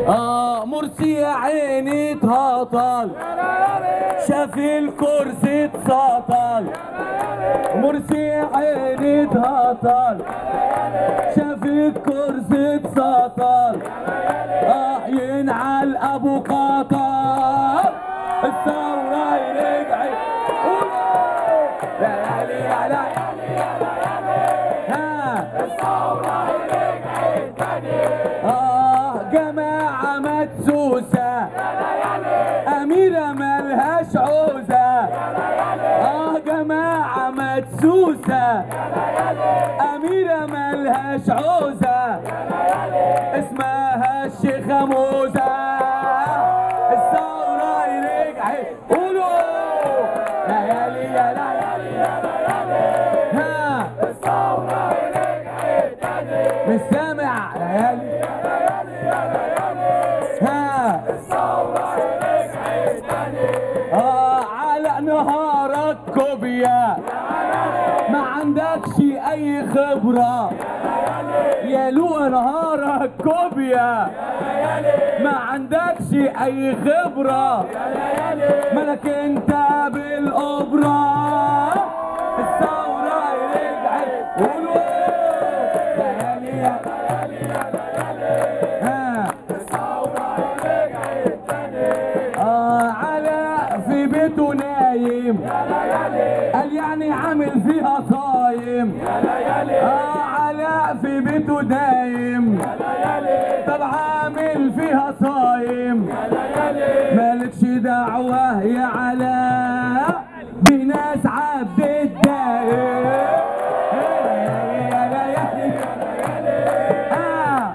اه مرسي يا عيني اتهطل شاف الكرسي اتسطل مرسي يا عيني اتهطل شاف الكرسي اتسطل اه ينعل ابو قطر الثورة رجعت يا ليالي يا ليالي ها آه جماعة مدسوسة أميرة ملهاش عوزة آه جماعة مدسوسة أميرة ملهاش عوزة اسمها الشيخة موزة الثورة رجعت قولوا ليالي يا ليالي ها مش سامع ليالي ها اه على نهارك كوبيا ما عندكش اي خبرة يا لو نهارك كوبيا ما عندكش اي خبرة مالك انت بالاوبرا الثورة رجعت قولوا ليالي يا ها آه علاء في بيته نايم قال يعني عامل فيها صايم آه علاء في بيته نايم طب عامل فيها صايم مالكش دعوة يا علاء بناس عبد الدائم يا ليالي آه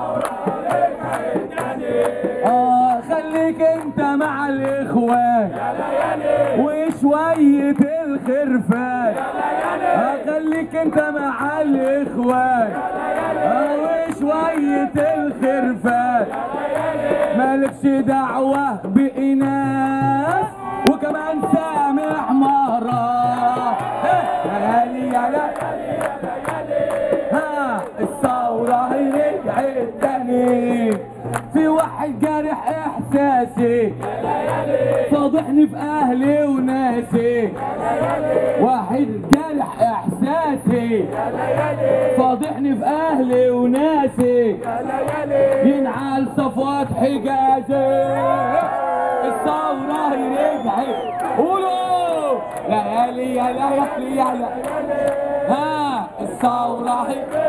آه خليك انت مع الاخوان وشوية الخرفان آه خليك انت مع الاخوان آه وشوية الخرفان مالكش دعوة بإناث وكمان سامع مرة ليالي يا لا ها الثورة رجعت تاني في واحد جارح احساسي فاضحني في اهلي وناسي واحد جارح احساسي فاضحني في اهلي وناسي ينعل صفوات حجازي الثورة رجعت قولوا ليالي يا ليالي يا ليالي ها الثورة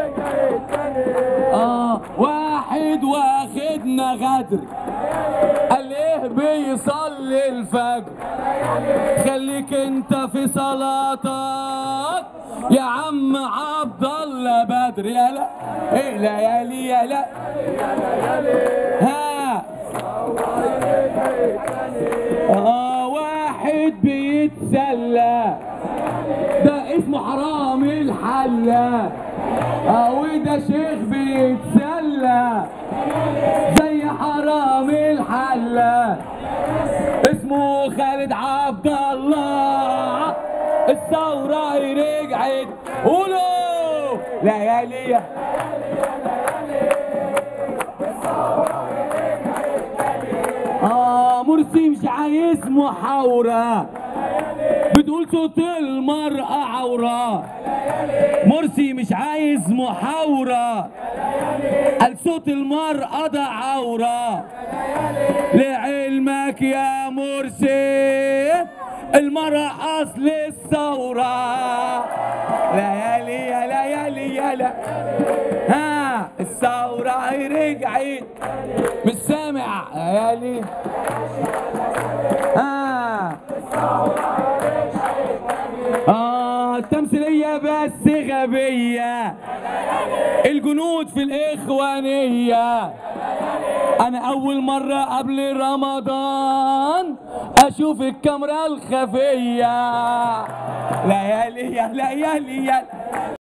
اه واحد واخدنا غدر قال ايه بيصلي الفجر خليك انت في صلاتك يا عم عبد الله بدر يا لا ايه ليالي يا لا ها اه واحد بيتسلى ده اسمه حرام الحلة او ده شيخ بيتسلى زي حرام الحلة اسمه خالد عبد الله الثورة رجعت قولوا ليالي اه مرسي مش عايز محاورة بتقول صوت المرأة عورة مرسي مش عايز محاورة قال صوت المرأة ده عورة لعلمك يا مرسي المرأة أصل الثورة ليالي يا ليالي يا لا ها الثورة رجعت مش سامع ليالي ها آه التمثيلية بس غبية الجنود في الإخوانية أنا أول مرة قبل رمضان أشوف الكاميرا الخفية ليالي يا ليالي يا